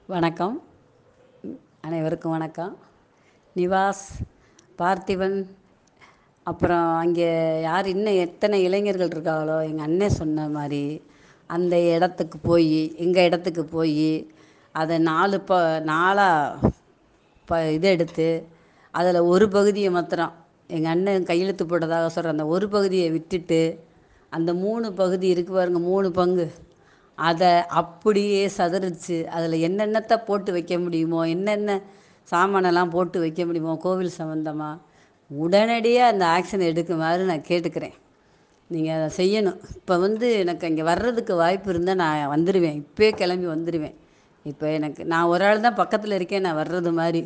வணக்கம் அனைவருக்கும் வணக்கம் நிவாஸ் பார்த்திபன் அப்புறம் அங்கே யார் இன்னும் எத்தனை இளைஞர்கள் இருக்காங்களோ எங்கள் அண்ணன் சொன்ன மாதிரி அந்த இடத்துக்கு போய் எங்கள் இடத்துக்கு போய் அதை நாலு ப நாலாக ப இதை எடுத்து அதில் ஒரு பகுதியை மாத்திரம் எங்கள் அண்ணன் கையெழுத்து போட்டதாக சொல்கிற அந்த ஒரு பகுதியை விட்டுட்டு அந்த மூணு பகுதி இருக்கு பாருங்க மூணு பங்கு அதை அப்படியே சதுரிச்சு அதில் என்னென்னத்தை போட்டு வைக்க முடியுமோ என்னென்ன சாமானெல்லாம் போட்டு வைக்க முடியுமோ கோவில் சம்மந்தமாக உடனடியாக அந்த ஆக்ஷன் எடுக்குமாறு நான் கேட்டுக்கிறேன் நீங்கள் அதை செய்யணும் இப்போ வந்து எனக்கு அங்கே வர்றதுக்கு வாய்ப்பு இருந்தால் நான் வந்துடுவேன் இப்போயே கிளம்பி வந்துடுவேன் இப்போ எனக்கு நான் ஒரு ஆள் தான் பக்கத்தில் இருக்கேன் நான் வர்றது மாதிரி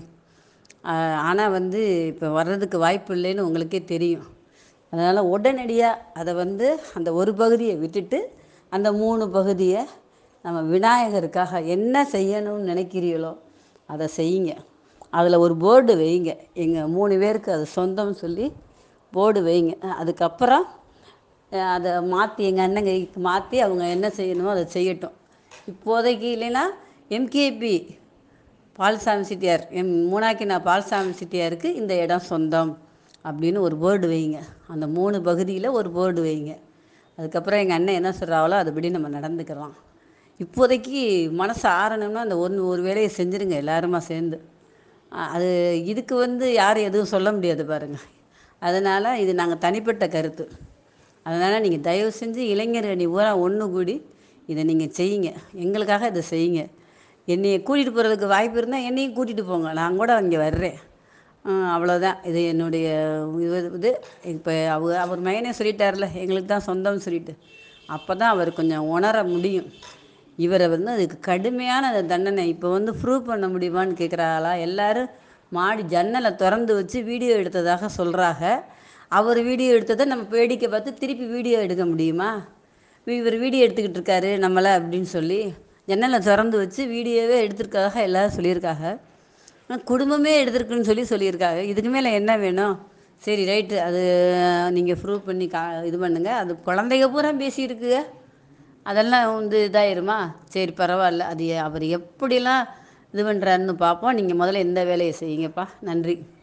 ஆனால் வந்து இப்போ வர்றதுக்கு வாய்ப்பு இல்லைன்னு உங்களுக்கே தெரியும் அதனால் உடனடியாக அதை வந்து அந்த ஒரு பகுதியை விட்டுட்டு அந்த மூணு பகுதியை நம்ம விநாயகருக்காக என்ன செய்யணும்னு நினைக்கிறீங்களோ அதை செய்யுங்க அதில் ஒரு போர்டு வைங்க எங்கள் மூணு பேருக்கு அது சொந்தம்னு சொல்லி போர்டு வைங்க அதுக்கப்புறம் அஹ், அதை மாற்றி எங்கள் அண்ணன் கைக்கு மாற்றி அவங்க என்ன செய்யணுமோ அதை செய்யட்டும் இப்போதைக்கு இல்லைன்னா எம்கேபி பால்சாமி செட்டியார் எம் மூணாக்கினா பால்சாமி செட்டியாருக்கு இந்த இடம் சொந்தம் அப்படின்னு ஒரு போர்டு வைங்க அந்த மூணு பகுதியில் ஒரு போர்டு வைங்க அதுக்கப்புறம் எங்கள் அண்ணன் என்ன சொல்கிறாங்களோ அதுபடி நம்ம நடந்துக்கலாம் இப்போதைக்கு மனசு ஆறணும்னா அந்த ஒன்று ஒரு வேலையை செஞ்சுருங்க எல்லாருமா சேர்ந்து அ- அது இதுக்கு வந்து யாரும் எதுவும் சொல்ல முடியாது பாருங்கள் அதனால் இது நாங்கள் தனிப்பட்ட கருத்து அதனால் நீங்கள் தயவு செஞ்சு இளைஞர் அணி பூரா ஒன்று கூடி இதை நீங்கள் செய்யுங்க எங்களுக்காக இதை செய்யுங்க என்னைய கூட்டிகிட்டு போகிறதுக்கு வாய்ப்பு இருந்தால் என்னையும் கூட்டிகிட்டு போங்க நான் கூட அங்கே வர்றேன் அஹ் அவ்வளோதான் இது என்னுடைய இது இது இப்போ அவர் அவர் மையனே சொல்லிட்டார்ல எங்களுக்கு தான் சொந்தம்னு சொல்லிட்டு அப்போ தான் அவர் கொஞ்சம் உணர முடியும் இவரை வந்து அதுக்கு கடுமையான அந்த தண்டனை இப்போ வந்து ப்ரூவ் பண்ண முடியுமான்னு கேட்குறாங்களா எல்லாரும் மாடி ஜன்னலை திறந்து வச்சு வீடியோ எடுத்ததாக சொல்கிறாங்க அவர் வீடியோ எடுத்ததை நம்ம வேடிக்கை பார்த்து திருப்பி வீடியோ எடுக்க முடியுமா இவர் வீடியோ எடுத்துக்கிட்டு இருக்காரு நம்மளை அப்படின்னு சொல்லி ஜன்னலை திறந்து வச்சு வீடியோவே எடுத்திருக்காக எல்லாரும் சொல்லியிருக்காங்க ஆனா, குடும்பமே எடுத்திருக்குன்னு சொல்லி சொல்லியிருக்காங்க இதுக்கு மேலே என்ன வேணும் சரி ரைட்டு அது நீங்கள் ப்ரூவ் பண்ணி கா இது பண்ணுங்கள் அது குழந்தைங்க பூரா பேசியிருக்குங்க அதெல்லாம் வந்து இதாயிருமா சரி பரவாயில்ல அது அவர் எப்படிலாம் இது பண்ணுறாருன்னு பார்ப்போம் நீங்கள் முதல்ல இந்த வேலையை செய்யுங்கப்பா நன்றி